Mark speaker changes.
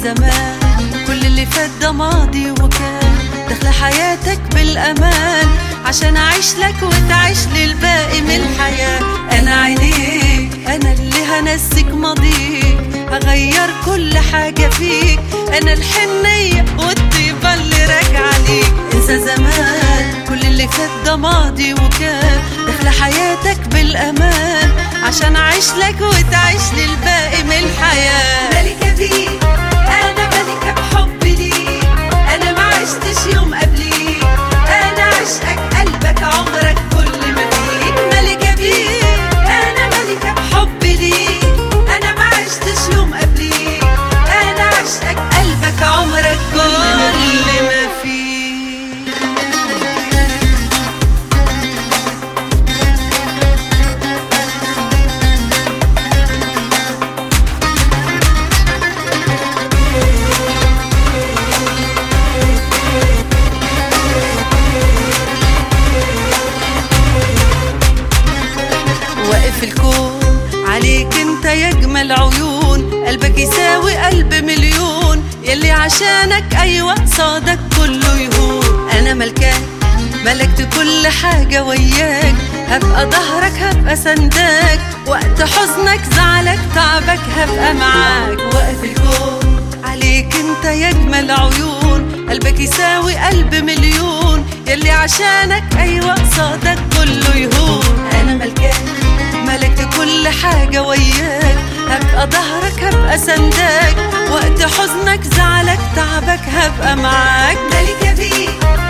Speaker 1: زمان كل اللي فات ده ماضي وكان داخله حياتك بالامان عشان اعيش لك وتعيش للباقي من الحياه انا عينيك انا اللي هنسيك ماضيك هغير كل حاجه فيك انا الحنيه والطيبه اللي راجعه ليك انسى زمان كل اللي فات ده ماضي وكان داخله حياتك بالامان عشان اعيش لك وتعيش للباقي من الحياه
Speaker 2: ملكة بيك أنا ملكة بحبي ليك أنا ما عشتش يوم قبليك أنا عشقك قلبك عمرك كل ما فيك ملكة بيك أنا ملكة بحبي ليك أنا ما عشتش يوم قبليك أنا عشقك قلبك عمرك كل ما فيك
Speaker 1: كل ما فيك واقف الكون عليك انت يا اجمل عيون قلبك يساوي قلب مليون يلي عشانك ايوه صادك كله يهون انا ملكاك ملكت كل حاجة وياك هبقى ظهرك هبقى سنداك وقت حزنك زعلك تعبك هبقى معاك واقف الكون عليك انت يا اجمل عيون قلبك يساوي قلب مليون يلي عشانك ايوه صادك كله يهون انا ملكاك ملكت كل حاجة وياك هبقى ظهرك هبقى سنداك وقت حزنك زعلك تعبك هبقى معاك
Speaker 2: ملكة بيك